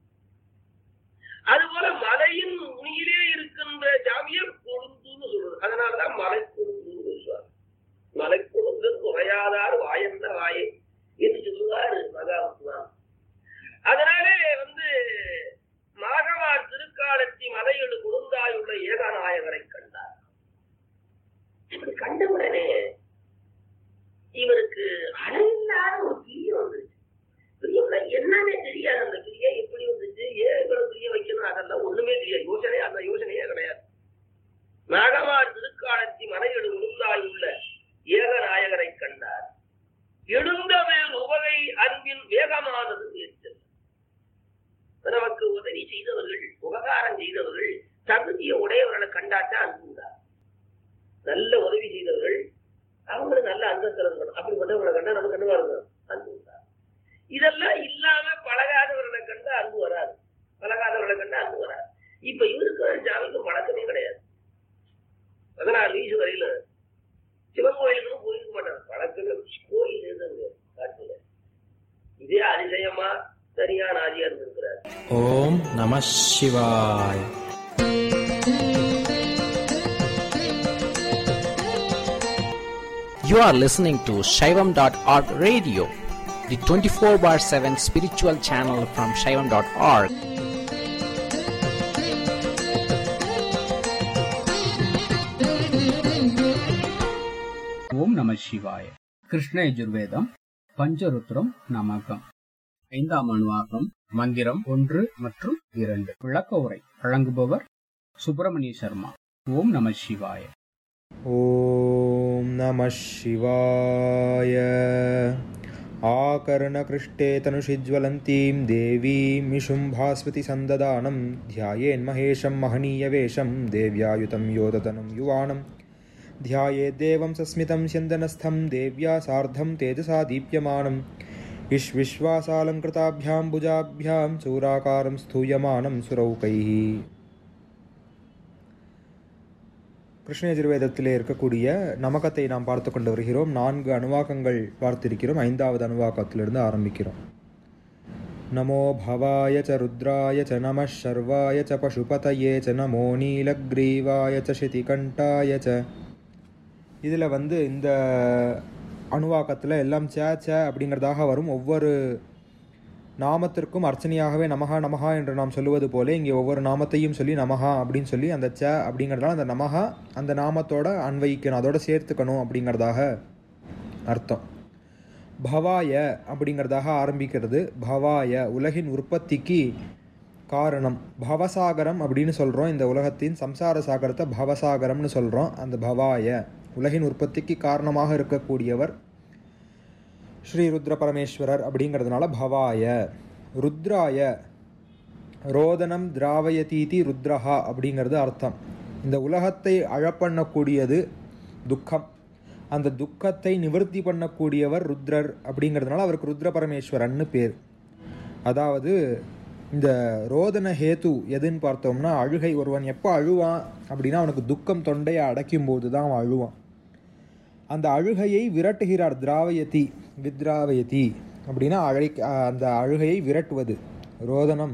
அதுபோல மலையின் நுனியிலே இருக்கின்ற ஜாமியர் கொழுந்துன்னு சொல்றது அதனாலதான் மலை கொழுந்துன்னு சொல்லுவார் மலை கொழுந்து குறையாதார் வாயந்த வாயை என்று சொல்லுவார் மகாத்மா அதனாலே வந்து மாகவார் திருக்காலத்தி மலையெழு குழுந்தாயுள்ள ஏகநாயகரை கண்டார் இப்படி கண்டவுடனே இவருக்கு அளவில்லாத ஒரு பிரியம் வந்துருச்சு பிரியம்னா என்னன்னே தெரியாது அந்த பிரியம் எப்படி வந்துச்சு ஏன் இவ்வளவு பிரிய வைக்கணும் அதெல்லாம் ஒண்ணுமே தெரியாது யோசனை அந்த யோசனையே கிடையாது நாகமார் திருக்காலத்தி மலையெழு குழுந்தாயுள்ள ஏகநாயகரை கண்டார் எழுந்தவேல் உவகை அன்பின் வேகமானது ஏற்றல் நமக்கு உதவி செய்தவர்கள் உபகாரம் செய்தவர்கள் தகுதிய உடையவர்களை கண்டாட்டா அன்புண்டார் நல்ல உதவி செய்தவர்கள் அவங்களும் நல்ல அந்தஸ்தில் இருக்கணும் அப்படிப்பட்டவர்களை கண்டா நமக்கு என்ன இருக்கணும் அன்பு உண்டார் இதெல்லாம் இல்லாம பழகாதவர்களை கண்டா அன்பு வராது பழகாதவர்களை கண்டா அன்பு வராது இப்ப இவருக்கு ஜாமிக்கு பழக்கமே கிடையாது பதினாறு வயசு வரையில சிவன் கோயிலுக்கு போயிருக்க மாட்டாங்க பழக்கமே கோயில் இருந்தது காட்டுல இதே அதிசயமா சரியான ஆதியா இருந்திருக்கிறார் ஓம் நம சிவாய் You are listening to Shaivam.org radio, the 24 bar 7 spiritual channel from Shaivam.org. ஓம் நம சிவாய கிருஷ்ண யஜுர்வேதம் பஞ்சருத்ரம் நமகம் ஐந்தாம் அணுவாக்கம் மந்திரம் ஒன்று மற்றும் இரண்டு விளக்க உரை வழங்குபவர் சுப்பிரமணிய சர்மா ஓம் நம சிவாய ॐ नमः शिवाय आकर्णकृष्टे तनुषिज्वलन्तीं देवीं निशुम्भास्मृति सन्ददानं ध्यायेन्महेशं महनीयवेशं देव्यायुतं योदतनं युवानं ध्यायेद्देवं सस्मितं स्यन्दनस्थं देव्या सार्धं तेजसा दीप्यमानं विश्विश्वासालङ्कृताभ्यां भुजाभ्यां चूराकारं स्थूयमानं सुरौकैः கிருஷ்ணயஜுர்வேதத்திலே இருக்கக்கூடிய நமகத்தை நாம் பார்த்து கொண்டு வருகிறோம் நான்கு அணுவாக்கங்கள் பார்த்திருக்கிறோம் ஐந்தாவது அணுவாக்கத்திலிருந்து ஆரம்பிக்கிறோம் நமோ பவாய ச ருத்ராய ச நம சர்வாய ச பசுபதயே ச நமோ நீலக்ரீவாய ச சிதிகண்டாய ச இதில் வந்து இந்த அணுவாக்கத்தில் எல்லாம் ச ச அப்படிங்கிறதாக வரும் ஒவ்வொரு நாமத்திற்கும் அர்ச்சனையாகவே நமகா நமகா என்று நாம் சொல்லுவது போல இங்கே ஒவ்வொரு நாமத்தையும் சொல்லி நமகா அப்படின்னு சொல்லி அந்த ச அப்படிங்கிறதால அந்த நமகா அந்த நாமத்தோட அன்வயிக்கணும் அதோட சேர்த்துக்கணும் அப்படிங்கிறதாக அர்த்தம் பவாய அப்படிங்கிறதாக ஆரம்பிக்கிறது பவாய உலகின் உற்பத்திக்கு காரணம் பவசாகரம் அப்படின்னு சொல்கிறோம் இந்த உலகத்தின் சம்சார சாகரத்தை பவசாகரம்னு சொல்கிறோம் அந்த பவாய உலகின் உற்பத்திக்கு காரணமாக இருக்கக்கூடியவர் ஸ்ரீ ருத்ர பரமேஸ்வரர் அப்படிங்கிறதுனால பவாய ருத்ராய ரோதனம் திராவயதீதி ருத்ரஹா அப்படிங்கிறது அர்த்தம் இந்த உலகத்தை அழப்பண்ணக்கூடியது துக்கம் அந்த துக்கத்தை நிவர்த்தி பண்ணக்கூடியவர் ருத்ரர் அப்படிங்கிறதுனால அவருக்கு ருத்ர பரமேஸ்வரன்னு பேர் அதாவது இந்த ரோதன ஹேத்து எதுன்னு பார்த்தோம்னா அழுகை ஒருவன் எப்போ அழுவான் அப்படின்னா அவனுக்கு துக்கம் தொண்டையை அடைக்கும் போது தான் அவன் அழுவான் அந்த அழுகையை விரட்டுகிறார் திராவயதி வித்ராவயதி அப்படின்னா அழை அந்த அழுகையை விரட்டுவது ரோதனம்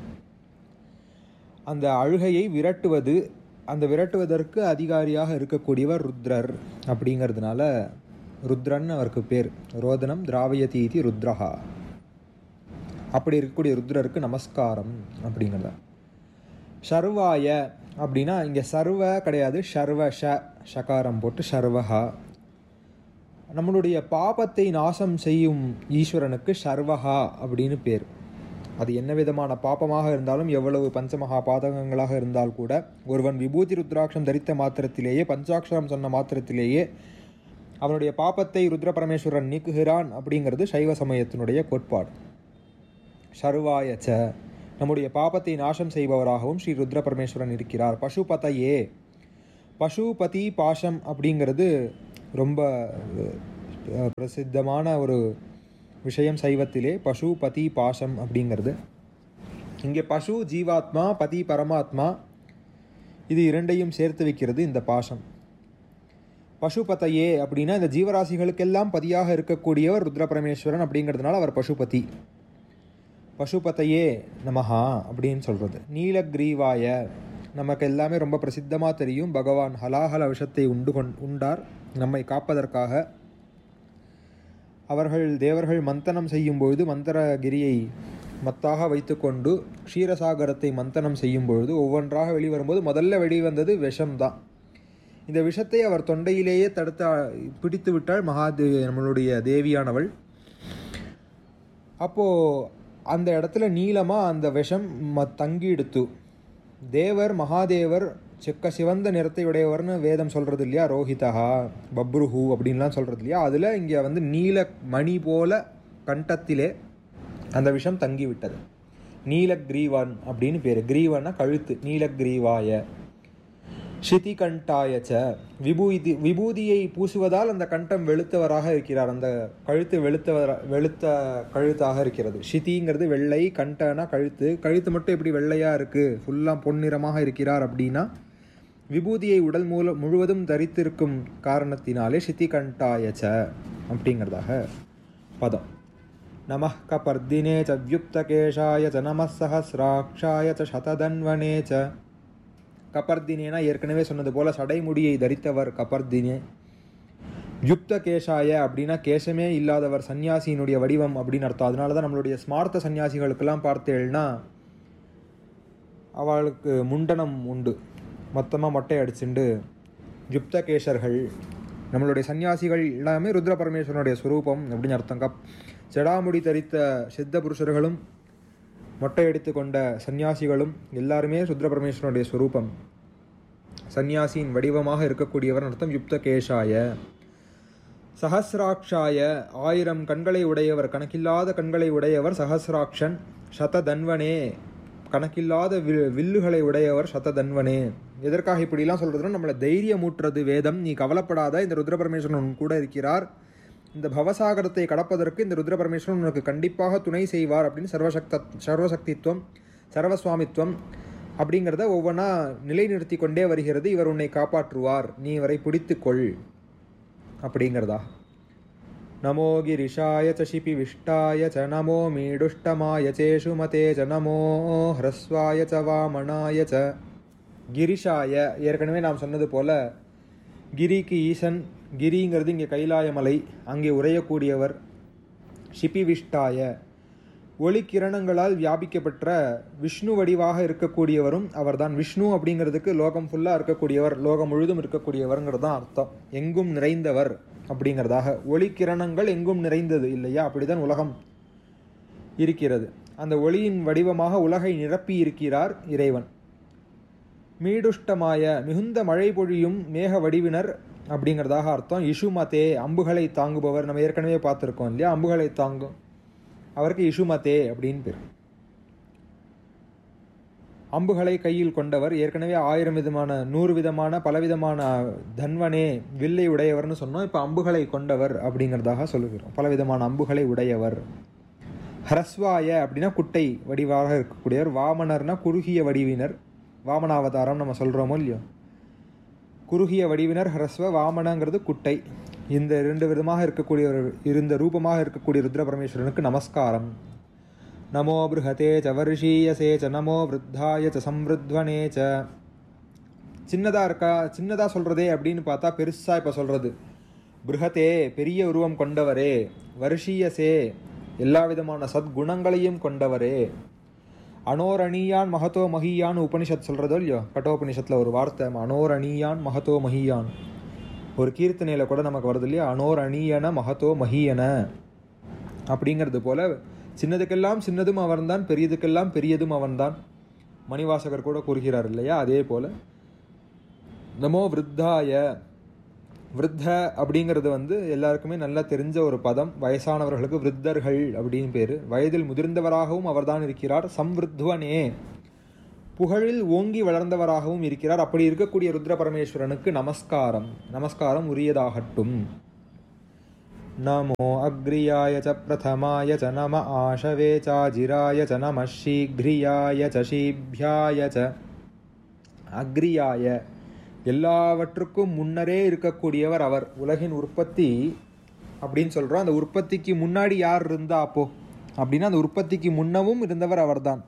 அந்த அழுகையை விரட்டுவது அந்த விரட்டுவதற்கு அதிகாரியாக இருக்கக்கூடியவர் ருத்ரர் அப்படிங்கிறதுனால ருத்ரன் அவருக்கு பேர் ரோதனம் திராவயதி இது ருத்ரஹா அப்படி இருக்கக்கூடிய ருத்ரருக்கு நமஸ்காரம் அப்படிங்கிறத ஷர்வாய அப்படின்னா இங்கே சர்வ கிடையாது ஷர்வ ஷ ஷகாரம் போட்டு ஷர்வஹா நம்மளுடைய பாபத்தை நாசம் செய்யும் ஈஸ்வரனுக்கு ஷர்வஹா அப்படின்னு பேர் அது என்ன விதமான பாப்பமாக இருந்தாலும் எவ்வளவு பஞ்சமகா பாதகங்களாக இருந்தால் கூட ஒருவன் விபூதி ருத்ராட்சம் தரித்த மாத்திரத்திலேயே பஞ்சாட்சரம் சொன்ன மாத்திரத்திலேயே அவனுடைய பாப்பத்தை ருத்ர பரமேஸ்வரன் நீக்குகிறான் அப்படிங்கிறது சைவ சமயத்தினுடைய கோட்பாடு ஷர்வாயச்ச நம்முடைய பாபத்தை நாசம் செய்பவராகவும் ஸ்ரீ ருத்ர பரமேஸ்வரன் இருக்கிறார் பசுபதையே பசுபதி பாஷம் அப்படிங்கிறது ரொம்ப அஹ், பிரசித்தமான ஒரு விஷயம் சைவத்திலே பசுபதி பாஷம் அப்படிங்கிறது இங்கே பசு ஜீவாத்மா பதி பரமாத்மா இது இரண்டையும் சேர்த்து வைக்கிறது இந்த பாஷம் பசுபதையே அப்படின்னா இந்த ஜீவராசிகளுக்கெல்லாம் பதியாக இருக்கக்கூடியவர் ருத்ர பரமேஸ்வரன் அப்படிங்கிறதுனால அவர் பசுபதி பசுபதையே நமஹா அப்படின்னு சொல்கிறது நீலக்ரீவாய நமக்கு எல்லாமே ரொம்ப பிரசித்தமாக தெரியும் பகவான் ஹலாஹல விஷத்தை உண்டு கொண் உண்டார் நம்மை காப்பதற்காக அவர்கள் தேவர்கள் மந்தனம் செய்யும் பொழுது மந்திரகிரியை மத்தாக வைத்துக்கொண்டு க்ஷீரசாகரத்தை மந்தனம் செய்யும் பொழுது ஒவ்வொன்றாக வெளிவரும்போது முதல்ல வெளிவந்தது விஷம்தான் இந்த விஷத்தை அவர் தொண்டையிலேயே தடுத்து பிடித்து விட்டாள் மகாதே நம்மளுடைய தேவியானவள் அப்போது அந்த இடத்துல நீளமாக அந்த விஷம் ம தங்கிடுத்து தேவர் மகாதேவர் செக்க சிவந்த நிறத்தை உடையவர்னு வேதம் சொல்கிறது இல்லையா ரோஹிதா பப்ருஹு அப்படின்லாம் சொல்கிறது இல்லையா அதில் இங்கே வந்து நீல மணி போல கண்டத்திலே அந்த விஷம் தங்கி விட்டது நீலக்ரீவன் அப்படின்னு பேர் கிரீவன்னா கழுத்து நீலக்ரீவாய ஷிதிகண்டாயச்ச விபூதி விபூதியை பூசுவதால் அந்த கண்டம் வெளுத்தவராக இருக்கிறார் அந்த கழுத்து வெளுத்தவர வெளுத்த கழுத்தாக இருக்கிறது ஷிதிங்கிறது வெள்ளை கண்டனா கழுத்து கழுத்து மட்டும் எப்படி வெள்ளையாக இருக்குது ஃபுல்லாக பொன்னிறமாக இருக்கிறார் அப்படின்னா விபூதியை உடல் மூல முழுவதும் தரித்திருக்கும் காரணத்தினாலே ஷிதிகண்டாயச்ச அப்படிங்கிறதாக பதம் நமः कपर्दिने च व्युप्तकेशाय च नमः सहस्राक्षाय च शतधन्वने च கபர்தினேனா ஏற்கனவே சொன்னது போல சடைமுடியை தரித்தவர் கபர்தினே யுக்த கேஷாய அப்படின்னா கேசமே இல்லாதவர் சன்னியாசியினுடைய வடிவம் அப்படின்னு அர்த்தம் அதனால தான் நம்மளுடைய ஸ்மார்த்த சன்னியாசிகளுக்கெல்லாம் பார்த்தேன்னா அவளுக்கு முண்டனம் உண்டு மொத்தமாக மொட்டை அடிச்சுண்டு யுக்த கேசர்கள் நம்மளுடைய சன்னியாசிகள் எல்லாமே ருத்ர பரமேஸ்வரனுடைய ஸ்வரூபம் அப்படின்னு அர்த்தம் கப் ஜடாமுடி தரித்த சித்த புருஷர்களும் மொட்டை அடித்து கொண்ட சந்நியாசிகளும் எல்லாருமே ருத்ர பரமேஸ்வரனுடைய ஸ்வரூபம் சந்நியாசியின் வடிவமாக இருக்கக்கூடியவர் அர்த்தம் யுக்த கேஷாய சஹசிராட்சாய ஆயிரம் கண்களை உடையவர் கணக்கில்லாத கண்களை உடையவர் சஹசிராக்ஷன் சததன்வனே கணக்கில்லாத வில் வில்லுகளை உடையவர் சததன்வனே எதற்காக இப்படிலாம் சொல்கிறதுனா நம்மளை தைரியமூட்டுறது வேதம் நீ கவலைப்படாத இந்த ருத்ர பரமேஸ்வரன் உன் கூட இருக்கிறார் இந்த பவசாகரத்தை கடப்பதற்கு இந்த ருத்ர பரமேஸ்வரன் உனக்கு கண்டிப்பாக துணை செய்வார் அப்படின்னு சர்வசக்த சர்வசக்தித்வம் சர்வசுவாமித்வம் அப்படிங்கிறத ஒவ்வொன்றா நிலைநிறுத்தி கொண்டே வருகிறது இவர் உன்னை காப்பாற்றுவார் நீ இவரை பிடித்துக்கொள் அப்படிங்கிறதா நமோ கிரிஷாய ச சிபி விஷ்டாய ச நமோ மீடுஷ்டமாய சேஷுமதே ச நமோ ஹ்ரஸ்வாய ச வாமனாய ச கிரிஷாய ஏற்கனவே நாம் சொன்னது போல கிரிக்கு ஈசன் கிரிங்கிறது இங்கே கைலாயமலை அங்கே உரையக்கூடியவர் ஷிபிவிஷ்டாய ஒளி கிரணங்களால் வியாபிக்கப்பெற்ற விஷ்ணு வடிவாக இருக்கக்கூடியவரும் அவர்தான் விஷ்ணு அப்படிங்கிறதுக்கு லோகம் ஃபுல்லாக இருக்கக்கூடியவர் லோகம் முழுதும் இருக்கக்கூடியவர்ங்கிறது தான் அர்த்தம் எங்கும் நிறைந்தவர் அப்படிங்கிறதாக ஒளி கிரணங்கள் எங்கும் நிறைந்தது இல்லையா அப்படிதான் உலகம் இருக்கிறது அந்த ஒளியின் வடிவமாக உலகை நிரப்பி இருக்கிறார் இறைவன் மீடுஷ்டமாய மிகுந்த மழை பொழியும் மேக வடிவினர் அப்படிங்கிறதாக அர்த்தம் இஷுமதே அம்புகளை தாங்குபவர் நம்ம ஏற்கனவே பார்த்துருக்கோம் இல்லையா அம்புகளை தாங்கும் அவருக்கு இஷுமதே அப்படின்னு பேர் அம்புகளை கையில் கொண்டவர் ஏற்கனவே ஆயிரம் விதமான நூறு விதமான பலவிதமான தன்வனே வில்லை உடையவர்னு சொன்னோம் இப்போ அம்புகளை கொண்டவர் அப்படிங்கிறதாக சொல்லுகிறோம் பலவிதமான அம்புகளை உடையவர் ஹரஸ்வாய அப்படின்னா குட்டை வடிவாக இருக்கக்கூடியவர் வாமனர்னா குறுகிய வடிவினர் வாமனாவதாரம் நம்ம சொல்கிறோமோ இல்லையோ குறுகிய வடிவினர் ஹரஸ்வ வாமனங்கிறது குட்டை இந்த இரண்டு விதமாக இருக்கக்கூடிய இருந்த ரூபமாக இருக்கக்கூடிய ருத்ர பரமேஸ்வரனுக்கு நமஸ்காரம் நமோ பிருஹதே ச வருஷீயசே ச நமோ விருத்தாய ச சம்ருத்வனே ச சின்னதாக இருக்கா சின்னதாக சொல்கிறதே அப்படின்னு பார்த்தா பெருசாக இப்போ சொல்கிறது பிருஹதே பெரிய உருவம் கொண்டவரே வருஷீயசே எல்லா விதமான சத்குணங்களையும் கொண்டவரே அனோரணியான் மகதோ மகியான் உபனிஷத் சொல்கிறதோ இல்லையோ கட்டோபனிஷத்தில் ஒரு வார்த்தை அனோரணியான் மகதோ மகியான் ஒரு கீர்த்தனையில் கூட நமக்கு வருது இல்லையா அனோரணியன மகதோ மகியன அப்படிங்கிறது போல சின்னதுக்கெல்லாம் சின்னதும் அவன்தான் பெரியதுக்கெல்லாம் பெரியதும் அவன்தான் மணிவாசகர் கூட கூறுகிறார் இல்லையா அதே போல நமோ விருத்தாய விருத்த அப்படிங்கிறது வந்து எல்லாருக்குமே நல்லா தெரிஞ்ச ஒரு பதம் வயசானவர்களுக்கு விருத்தர்கள் அப்படின்னு பேர் வயதில் முதிர்ந்தவராகவும் அவர்தான் இருக்கிறார் சம்விருத்வனே புகழில் ஓங்கி வளர்ந்தவராகவும் இருக்கிறார் அப்படி இருக்கக்கூடிய ருத்ர பரமேஸ்வரனுக்கு நமஸ்காரம் நமஸ்காரம் உரியதாகட்டும் நமோ அக்ரியாய ச பிரதமாய ச நம ஆஷவே சாஜிராய ச நம ஷீக்ரியாய ச ஷீபியாய ச அக்ரியாய எல்லாவற்றுக்கும் முன்னரே இருக்கக்கூடியவர் அவர் உலகின் உற்பத்தி அப்படின்னு சொல்கிறோம் அந்த உற்பத்திக்கு முன்னாடி யார் இருந்தா அப்போ அப்படின்னா அந்த உற்பத்திக்கு முன்னவும் இருந்தவர் அவர்தான்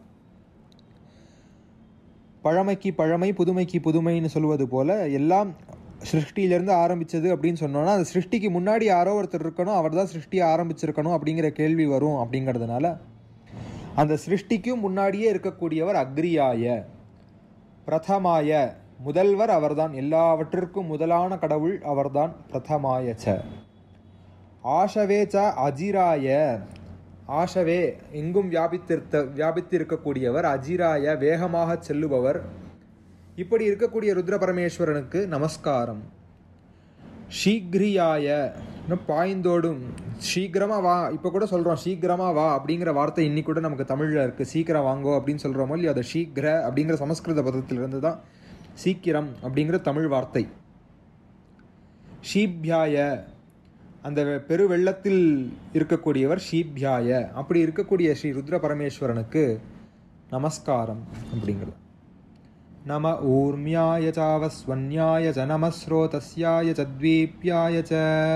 பழமைக்கு பழமை புதுமைக்கு புதுமைன்னு சொல்வது போல எல்லாம் சிருஷ்டியிலேருந்து ஆரம்பிச்சது அப்படின்னு சொன்னோன்னா அந்த சிருஷ்டிக்கு முன்னாடி யாரோ ஒருத்தர் இருக்கணும் அவர் தான் சிருஷ்டியை ஆரம்பிச்சிருக்கணும் அப்படிங்கிற கேள்வி வரும் அப்படிங்கிறதுனால அந்த சிருஷ்டிக்கும் முன்னாடியே இருக்கக்கூடியவர் அக்ரியாய பிரதமாய முதல்வர் அவர்தான் எல்லாவற்றிற்கும் முதலான கடவுள் அவர்தான் பிரதமாய ச ஆஷவே ச அஜிராய ஆஷவே எங்கும் வியாபித்திருத்த வியாபித்திருக்கக்கூடியவர் அஜிராய வேகமாக செல்லுபவர் இப்படி இருக்கக்கூடிய ருத்ர பரமேஸ்வரனுக்கு நமஸ்காரம் ஷீக்ரியாய இன்னும் பாய்ந்தோடும் சீக்கிரமா வா இப்போ கூட சொல்கிறோம் சீக்கிரமா வா அப்படிங்கிற வார்த்தை இன்னி கூட நமக்கு தமிழில் இருக்குது சீக்கிரம் வாங்கோ அப்படின்னு சொல்கிறோமோ இல்லையோ அது சீக்கிர அப்படிங்கிற சமஸ்கிருத பதத்திலிருந்து தான் சீக்கிரம் அப்படிங்கிற தமிழ் வார்த்தை ஷீப்யாய அந்த பெரு வெள்ளத்தில் இருக்கக்கூடியவர் ஷீப்யாய அப்படி இருக்கக்கூடிய ஸ்ரீ ருத்ர பரமேஸ்வரனுக்கு நமஸ்காரம் அப்படிங்கிறது நம ஊர்மியாய சாவஸ்வன்யாய ச நம ஸ்ரோதஸ்யாய ச த்வீப்யாய ச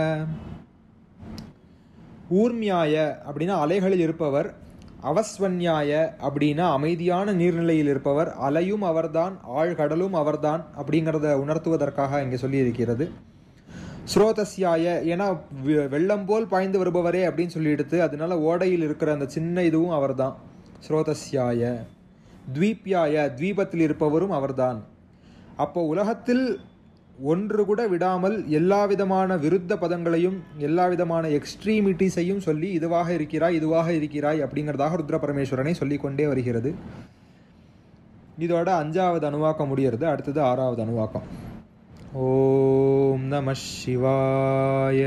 ஊர்மியாய அப்படின்னா அலைகளில் இருப்பவர் அவஸ்வன்யாய அப்படின்னா அமைதியான நீர்நிலையில் இருப்பவர் அலையும் அவர்தான் ஆழ்கடலும் அவர்தான் அப்படிங்கிறத உணர்த்துவதற்காக இங்கே சொல்லியிருக்கிறது ஸ்ரோதஸ்யாய ஏன்னா வெ- வெள்ளம் போல் பாய்ந்து வருபவரே அப்படின்னு சொல்லி எடுத்து அதனால ஓடையில் இருக்கிற அந்த சின்ன இதுவும் அவர்தான் ஸ்ரோதஸ்யாய த்வீப்யாய த்வீபத்தில் இருப்பவரும் அவர்தான் அப்போ உலகத்தில் ஒன்று கூட விடாமல் எல்லா விதமான விருத்த பதங்களையும் எல்லா விதமான எக்ஸ்ட்ரீமிட்டிஸையும் சொல்லி இதுவாக இருக்கிறாய் இதுவாக இருக்கிறாய் அப்படிங்கிறதாக ருத்ர பரமேஸ்வரனை சொல்லிக்கொண்டே வருகிறது இதோட அஞ்சாவது அணுவாக்கம் முடியறது அடுத்தது ஆறாவது அணுவாக்கம் ஓம் நம சிவாய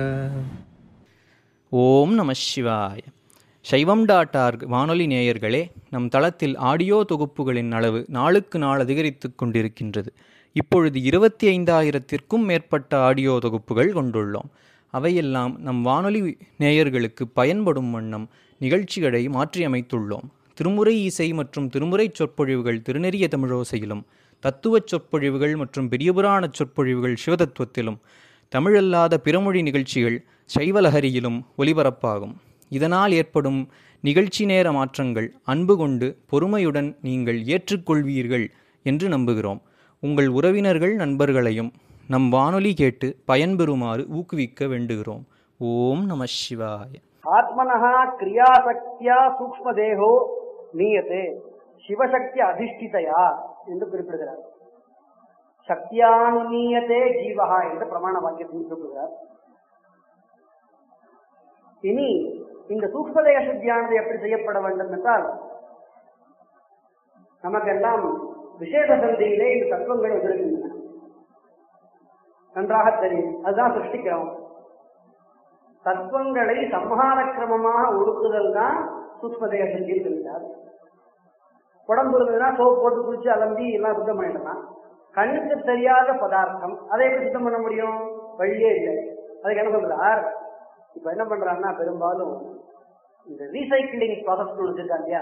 ஓம் நம சிவாய சைவம் டாட் ஆர்க் வானொலி நேயர்களே நம் தளத்தில் ஆடியோ தொகுப்புகளின் அளவு நாளுக்கு நாள் அதிகரித்துக் கொண்டிருக்கின்றது இப்பொழுது இருபத்தி ஐந்தாயிரத்திற்கும் மேற்பட்ட ஆடியோ தொகுப்புகள் கொண்டுள்ளோம் அவையெல்லாம் நம் வானொலி நேயர்களுக்கு பயன்படும் வண்ணம் நிகழ்ச்சிகளை மாற்றியமைத்துள்ளோம் திருமுறை இசை மற்றும் திருமுறை சொற்பொழிவுகள் திருநெறிய தமிழோசையிலும் தத்துவச் சொற்பொழிவுகள் மற்றும் பெரியபுராணச் சொற்பொழிவுகள் சிவதத்துவத்திலும் தமிழல்லாத பிறமொழி நிகழ்ச்சிகள் சைவலஹரியிலும் ஒலிபரப்பாகும் இதனால் ஏற்படும் நிகழ்ச்சி நேர மாற்றங்கள் அன்பு கொண்டு பொறுமையுடன் நீங்கள் ஏற்றுக்கொள்வீர்கள் என்று நம்புகிறோம் உங்கள் உறவினர்கள் நண்பர்களையும் நம் வானொலி கேட்டு பயன்பெறுமாறு ஊக்குவிக்க வேண்டுகிறோம் ஓம் நம சிவாய ஆத்மனः கிரியாசக்தியா சூக்மதேகோ நீயத்தே சிவசக்தி அதிஷ்டிதையா என்று குறிப்பிடுகிறார் சக்தியானுநீயத்தே ஜீவஹா என்று பிரமாண வாக்கியத்தில் குறிப்பிடுகிறார் இனி இந்த சூக்மதேக சுத்தியானது எப்படி செய்யப்பட வேண்டும் என்றால் நமக்கெல்லாம் விசேஷ சந்தியிலே இந்த தத்துவங்கள் வந்திருக்கின்றன நன்றாக தெரியும் அதுதான் சிருஷ்டிக்கிறோம் தத்துவங்களை சம்ஹார கிரமமாக ஒடுக்குதல் தான் சூக்மதேக சந்தியில் சொல்லிட்டார் உடம்பு இருந்ததுன்னா சோப் போட்டு குளிச்சு அலம்பி எல்லாம் சுத்தம் பண்ணிடலாம் கண்ணுக்கு தெரியாத பதார்த்தம் அதை எப்படி சுத்தம் பண்ண முடியும் வழியே இல்லை அதுக்கு என்ன சொல்றார் இப்ப என்ன பண்றாங்கன்னா பெரும்பாலும் இந்த ரீசைக்கிளிங் ப்ராசஸ் வச்சிருக்காங்க இல்லையா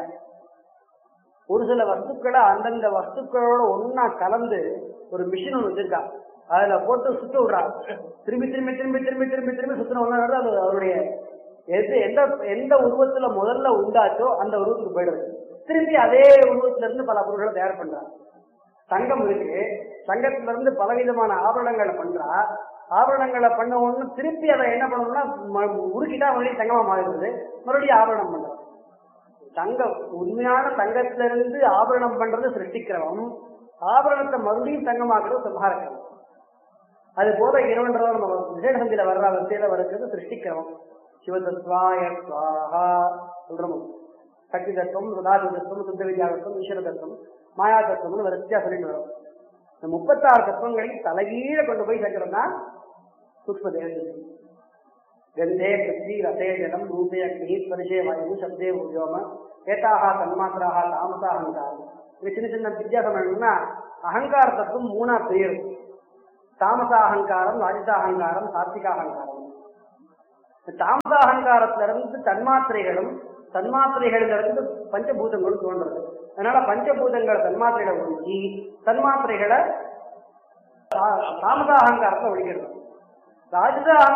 ஒரு சில வஸ்துக்களை அந்தந்த வஸ்துக்களோட ஒண்ணா கலந்து ஒரு மிஷின் ஒன்று வச்சிருக்கா அதுல போட்டு சுத்த விடுறாங்க திரும்பி திரும்பி திரும்பி திரும்பி திரும்பி திரும்பி சுத்தின அது அவருடைய எது எந்த எந்த உருவத்துல முதல்ல உண்டாச்சோ அந்த உருவத்துக்கு போயிடுது திரும்பி அதே உருவத்துல இருந்து பல பொருட்களை தயார் பண்றாங்க தங்கம் இருக்கு தங்கத்துல இருந்து பலவிதமான ஆபரணங்களை பண்றா ஆபரணங்களை பண்ண உடனே திருப்பி அதை என்ன பண்ணணும்னா ம- உருக்கிட்டா மறுபடியும் தங்கமா மாறிடுது மறுபடியும் ஆபரணம் பண்றோம் தங்கம் உண்மையான தங்கத்துல இருந்து ஆபரணம் பண்றது சிருஷ்டிக்கிறவன் ஆபரணத்தை மறுபடியும் தங்கமாக்குறது சம்ஹாரக்கிரமம் அது போல இரவன்றதா நம்ம விசேட சந்தியில வர்ற வரிசையில வருகிறது சிருஷ்டிக்கிறவன் சிவதத்வாய சுவாஹா சொல்றோம் சக்தி தத்துவம் சுதாதி தத்துவம் சுத்த வித்யா தத்துவம் ஈஸ்வர தத்துவம் மாயா தத்துவம்னு வரிசையா சொல்லிட்டு வரும் இந்த முப்பத்தாறு தத்துவங்களையும் தலைகீழ கொண்டு போய் சேர்க்கிறோம்னா சூக்ம தேவதை கந்தே பிருத்வி ரசே ஜலம் ரூபே அக்னி ஸ்பரிசே வாயு சப்தே உஜோம ஏதாக தன்மாத்திராக தாமசா அகங்காரம் இது சின்ன சின்ன வித்தியாசம் என்னன்னா அகங்கார தத்துவம் மூணா பிரியும் தாமச அகங்காரம் ராஜச அகங்காரம் சாத்விக அகங்காரம் இந்த தாமச அகங்காரத்துல இருந்து தன்மாத்திரைகளும் தன்மாத்திரைகள்ல இருந்து பஞ்சபூதங்களும் தோன்றது அதனால பஞ்சபூதங்களை தன்மாத்திரைகளை ஒழுங்கி தன்மாத்திரைகளை தா- தாமச அகங்காரத்தை ஒழிக்கிறது ராஜச